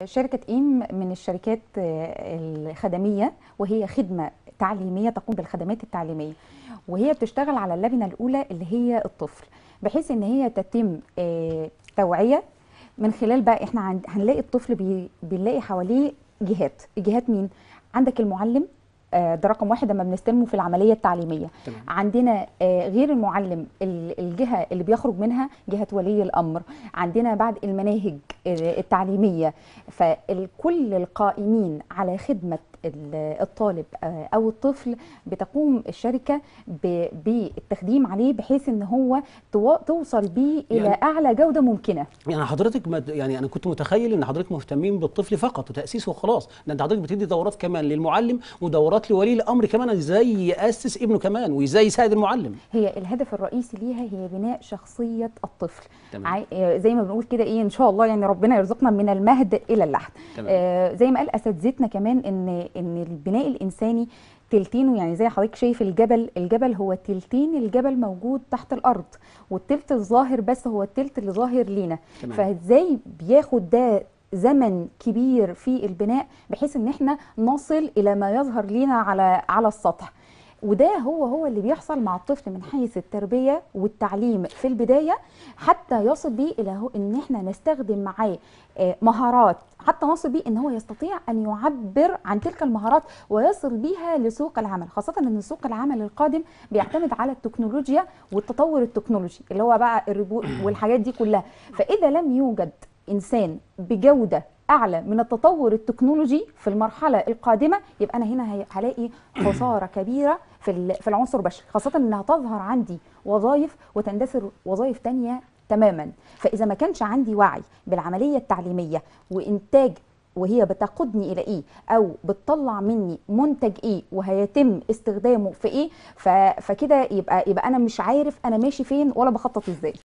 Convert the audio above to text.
شركة إيم من الشركات آه، الخدمية وهي خدمة تعليمية تقوم بالخدمات التعليمية وهي بتشتغل على اللبنة الأولى اللي هي الطفل بحيث إن هي تتم آه، توعية من خلال بقى إحنا عند هنلاقي الطفل بي بنلاقي حواليه جهات جهات مين؟ عندك المعلم آه، ده رقم واحد لما بنستلمه في العملية التعليمية تمام. عندنا آه، غير المعلم ال- الجهة اللي بيخرج منها جهة ولي الأمر عندنا بعد المناهج آه، التعليمية فكل القائمين على خدمة ال- الطالب آه، أو الطفل بتقوم الشركة ب- بالتخديم عليه بحيث إن هو تو- توصل بيه إلى يعني- أعلى جودة ممكنة يعني حضرتك مد... يعني انا كنت متخيل ان حضرتك مهتمين بالطفل فقط وتاسيسه وخلاص ده انت حضرتك بتدي دورات كمان للمعلم ودورات لولي الامر كمان ازاي ياسس ابنه كمان وازاي يساعد المعلم هي الهدف الرئيسي ليها هي بناء شخصية الطفل تمام. عاي- آه، زي ما بنقول كده ايه ان شاء الله يعني ربنا يرزقنا من المهد الى اللحد تمام. آه زي ما قال اساتذتنا كمان ان ان البناء الانساني تلتينه يعني زي حضرتك شايف الجبل الجبل هو تلتين الجبل موجود تحت الارض والتلت الظاهر بس هو التلت اللي ظاهر لينا تمام. فازاي بياخد ده زمن كبير في البناء بحيث ان احنا نصل الى ما يظهر لينا على على السطح وده هو هو اللي بيحصل مع الطفل من حيث التربيه والتعليم في البدايه حتى يصل بيه الى هو ان احنا نستخدم معاه آه، مهارات حتى نصل بيه ان هو يستطيع ان يعبر عن تلك المهارات ويصل بيها لسوق العمل خاصه ان سوق العمل القادم بيعتمد على التكنولوجيا والتطور التكنولوجي اللي هو بقى الريبو والحاجات دي كلها فاذا لم يوجد انسان بجوده اعلى من التطور التكنولوجي في المرحله القادمه يبقى انا هنا هي- هلاقي خساره كبيره في ال- في العنصر البشري خاصه انها تظهر عندي وظائف وتندثر وظائف تانية تماما فاذا ما كانش عندي وعي بالعمليه التعليميه وانتاج وهي بتقودني الى ايه او بتطلع مني منتج ايه وهيتم استخدامه في ايه ف- فكده يبقى يبقى انا مش عارف انا ماشي فين ولا بخطط ازاي